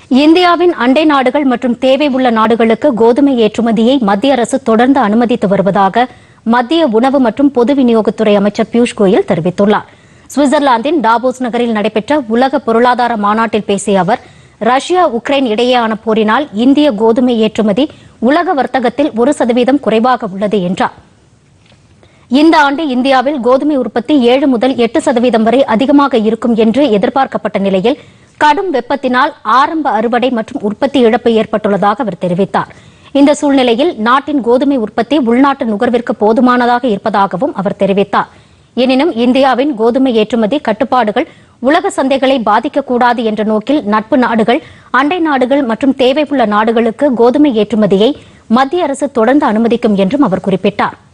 இந்தியாவின் அண்டை நாடுகள் மற்றும் தேவை உள்ள நாடுகளுக்கு கோதுமை ஏற்றுமதியை மத்திய அரசு தொடர்ந்து அனுமதித்து வருவதாக மத்திய உணவு மற்றும் பொது விநியோகத்துறை அமைச்சர் பியூஷ் கோயல் தெரிவித்துள்ளார் சுவிட்சர்லாந்தின் டாபோஸ் நகரில் நடைபெற்ற உலக பொருளாதார மாநாட்டில் பேசிய அவர் ரஷ்யா உக்ரைன் இடையேயான போரினால் இந்திய கோதுமை ஏற்றுமதி உலக வர்த்தகத்தில் ஒரு சதவீதம் குறைவாக உள்ளது என்றார் இந்த ஆண்டு இந்தியாவில் கோதுமை உற்பத்தி ஏழு முதல் எட்டு சதவீதம் வரை அதிகமாக இருக்கும் என்று எதிர்பார்க்கப்பட்ட நிலையில் கடும் வெப்பத்தினால் ஆரம்ப அறுவடை மற்றும் உற்பத்தி இழப்பு ஏற்பட்டுள்ளதாக அவர் தெரிவித்தார் இந்த சூழ்நிலையில் நாட்டின் கோதுமை உற்பத்தி உள்நாட்டு நுகர்விற்கு போதுமானதாக இருப்பதாகவும் அவர் தெரிவித்தார் எனினும் இந்தியாவின் கோதுமை ஏற்றுமதி கட்டுப்பாடுகள் உலக சந்தைகளை பாதிக்கக்கூடாது என்ற நோக்கில் நட்பு நாடுகள் அண்டை நாடுகள் மற்றும் தேவையுள்ள நாடுகளுக்கு கோதுமை ஏற்றுமதியை மத்திய அரசு தொடர்ந்து அனுமதிக்கும் என்றும் அவர் குறிப்பிட்டார்